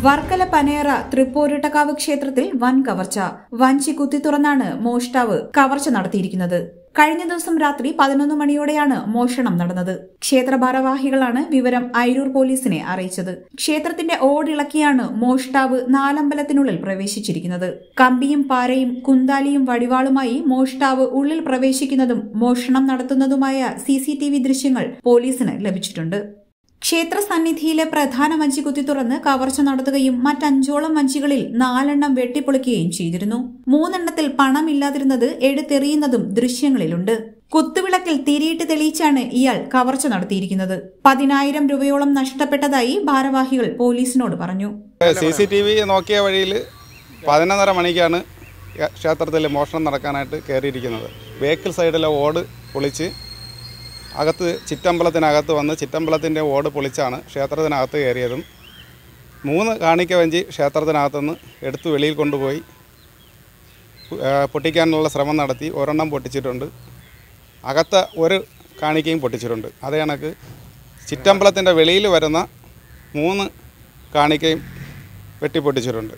വർക്കല പനേറ തൃപ്പൂരിട്ടക്കാവ് ക്ഷേത്രത്തിൽ വൻ കവർച്ച വഞ്ചി കുത്തി തുറന്നാണ് മോഷ്ടാവ് കവർച്ച നടത്തിയിരിക്കുന്നത് കഴിഞ്ഞ ദിവസം രാത്രി പതിനൊന്ന് മണിയോടെയാണ് മോഷണം നടന്നത് ക്ഷേത്ര ഭാരവാഹികളാണ് വിവരം അയിരൂർ പോലീസിനെ അറിയിച്ചത് ക്ഷേത്രത്തിന്റെ ഓടിളക്കിയാണ് മോഷ്ടാവ് നാലമ്പലത്തിനുള്ളിൽ പ്രവേശിച്ചിരിക്കുന്നത് കമ്പിയും പാരയും കുന്താലിയും വടിവാളുമായി മോഷ്ടാവ് ഉള്ളിൽ പ്രവേശിക്കുന്നതും മോഷണം നടത്തുന്നതുമായ സിസിടിവി ദൃശ്യങ്ങൾ പോലീസിന് ലഭിച്ചിട്ടുണ്ട് ക്ഷേത്ര സന്നിധിയിലെ പ്രധാന വഞ്ചി കുത്തി തുറന്ന് കവർച്ച നടത്തുകയും മറ്റഞ്ചോളം വഞ്ചികളിൽ നാലെണ്ണം വെട്ടിപ്പൊളിക്കുകയും ചെയ്തിരുന്നു മൂന്നെണ്ണത്തിൽ പണമില്ലാതിരുന്നത് എടുത്തെറിയുന്നതും ദൃശ്യങ്ങളിലുണ്ട് കുത്തുവിളക്കിൽ തിരിയിട്ട് തെളിയിച്ചാണ് ഇയാൾ കവർച്ച നടത്തിയിരിക്കുന്നത് പതിനായിരം രൂപയോളം നഷ്ടപ്പെട്ടതായി ഭാരവാഹികൾ പോലീസിനോട് പറഞ്ഞു സി സി ടി വി നോക്കിയ വഴിയിൽ പതിനൊന്നര മണിക്കാണ് ക്ഷേത്രത്തിൽ മോഷണം നടക്കാനായിട്ട് കയറിയിരിക്കുന്നത് ബേക്കിൽ സൈഡിലെ ഓട് പൊളിച്ച് അകത്ത് ചിറ്റമ്പലത്തിനകത്ത് വന്ന് ചിറ്റമ്പലത്തിൻ്റെ ഓട് പൊളിച്ചാണ് ക്ഷേത്രത്തിനകത്ത് കയറിയതും മൂന്ന് കാണിക്ക വഞ്ചി ക്ഷേത്രത്തിനകത്തുനിന്ന് എടുത്ത് വെളിയിൽ കൊണ്ടുപോയി ആ, പൊട്ടിക്കാനുള്ള ശ്രമം നടത്തി ഒരെണ്ണം പൊട്ടിച്ചിട്ടുണ്ട് അകത്ത ഒരു കാണിക്കയും പൊട്ടിച്ചിട്ടുണ്ട് അതേ കണക്ക് ചിറ്റമ്പലത്തിൻ്റെ വെളിയിൽ വരുന്ന മൂന്ന് കാണിക്കയും വെട്ടിപ്പൊട്ടിച്ചിട്ടുണ്ട്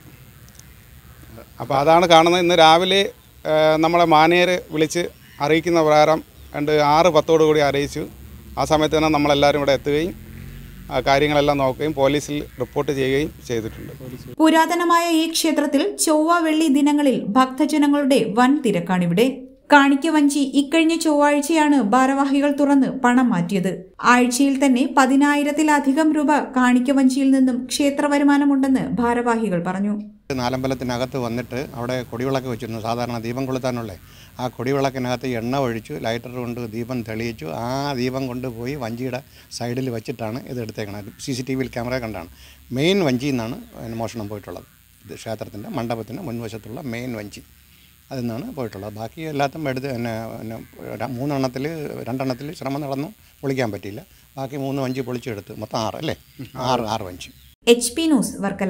അപ്പോൾ അതാണ് കാണുന്നത് ഇന്ന് രാവിലെ ആ, നമ്മളെ മാനേര് വിളിച്ച് അറിയിക്കുന്ന പ്രകാരം രണ്ട് ആറ് പത്തോടു കൂടി അറിയിച്ചു ആ സമയത്ത് തന്നെ നമ്മളെല്ലാവരും ഇവിടെ എത്തുകയും ആ, കാര്യങ്ങളെല്ലാം നോക്കുകയും പോലീസിൽ റിപ്പോർട്ട് ചെയ്യുകയും ചെയ്തിട്ടുണ്ട് പുരാതനമായ ഈ ക്ഷേത്രത്തിൽ ചൊവ്വ വെള്ളി ദിനങ്ങളിൽ ഭക്തജനങ്ങളുടെ വൻ തിരക്കാണിവിടെ കാണിക്ക വഞ്ചി ഇക്കഴിഞ്ഞ ചൊവ്വാഴ്ചയാണ് ഭാരവാഹികൾ തുറന്ന് പണം മാറ്റിയത് ആഴ്ചയിൽ തന്നെ പതിനായിരത്തിലധികം രൂപ കാണിക്ക വഞ്ചിയിൽ നിന്നും ക്ഷേത്ര വരുമാനമുണ്ടെന്ന് ഭാരവാഹികൾ പറഞ്ഞു നാലമ്പലത്തിനകത്ത് വന്നിട്ട് അവിടെ കൊടിവിളക്ക് വെച്ചിരുന്നു സാധാരണ ദീപം കൊളുത്താനുള്ള ആ കൊടിവിളക്കിനകത്ത് എണ്ണ ഒഴിച്ചു ലൈറ്റർ കൊണ്ട് ദീപം തെളിയിച്ചു ആ ദീപം കൊണ്ടുപോയി വഞ്ചിയുടെ സൈഡിൽ വെച്ചിട്ടാണ് ഇത് എടുത്തേക്കണത് സി സി ടി വിയിൽ ക്യാമറ കണ്ടാണ് മെയിൻ വഞ്ചി എന്നാണ് അതിന് മോഷണം പോയിട്ടുള്ളത് ഇത് ക്ഷേത്രത്തിൻ്റെ മണ്ഡപത്തിൻ്റെ മുൻവശത്തുള്ള മെയിൻ വഞ്ചി അതിൽ നിന്നാണ് പോയിട്ടുള്ളത് ബാക്കി എല്ലാത്തും എടുത്ത് പിന്നെ പിന്നെ ര- മൂന്നെണ്ണത്തിൽ രണ്ടെണ്ണത്തിൽ ശ്രമം നടന്നു പൊളിക്കാൻ പറ്റിയില്ല ബാക്കി മൂന്ന് വഞ്ചി പൊളിച്ചെടുത്ത് മൊത്തം ആറ് അല്ലേ ആറ് ആറ് വഞ്ചി H P news Varkala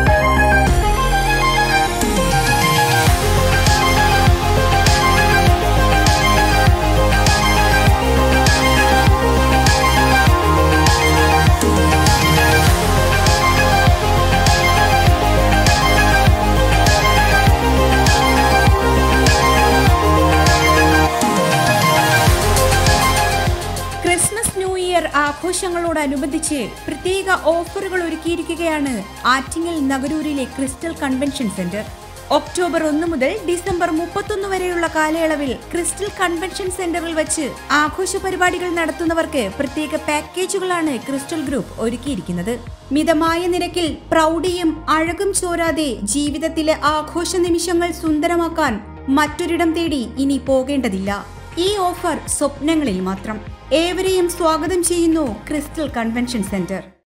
Christmas new year ആഘോഷങ്ങളോടനുബന്ധിച്ച് പ്രത്യേക ഓഫറുകൾ ഒരുക്കിയിരിക്കുകയാണ് ആറ്റിങ്ങൽ നഗരൂരിലെ ക്രിസ്റ്റൽ കൺവെൻഷൻ സെന്റർ ഒക്ടോബർ ഒന്ന് മുതൽ ഡിസംബർ മുപ്പത്തൊന്ന് വരെയുള്ള കാലയളവിൽ ക്രിസ്റ്റൽ കൺവെൻഷൻ സെന്ററിൽ വെച്ച് ആഘോഷ പരിപാടികൾ നടത്തുന്നവർക്ക് പ്രത്യേക പാക്കേജുകളാണ് ക്രിസ്റ്റൽ ഗ്രൂപ്പ് ഒരുക്കിയിരിക്കുന്നത് മിതമായ നിരക്കിൽ പ്രൗഢിയും അഴകും ചോരാതെ ജീവിതത്തിലെ ആഘോഷ നിമിഷങ്ങൾ സുന്ദരമാക്കാൻ മറ്റൊരിടം തേടി ഇനി പോകേണ്ടതില്ല ഈ ഓഫർ സ്വപ്നങ്ങളിൽ മാത്രം ഏവരെയും സ്വാഗതം ചെയ്യുന്നു ക്രിസ്റ്റൽ കൺവെൻഷൻ സെന്റർ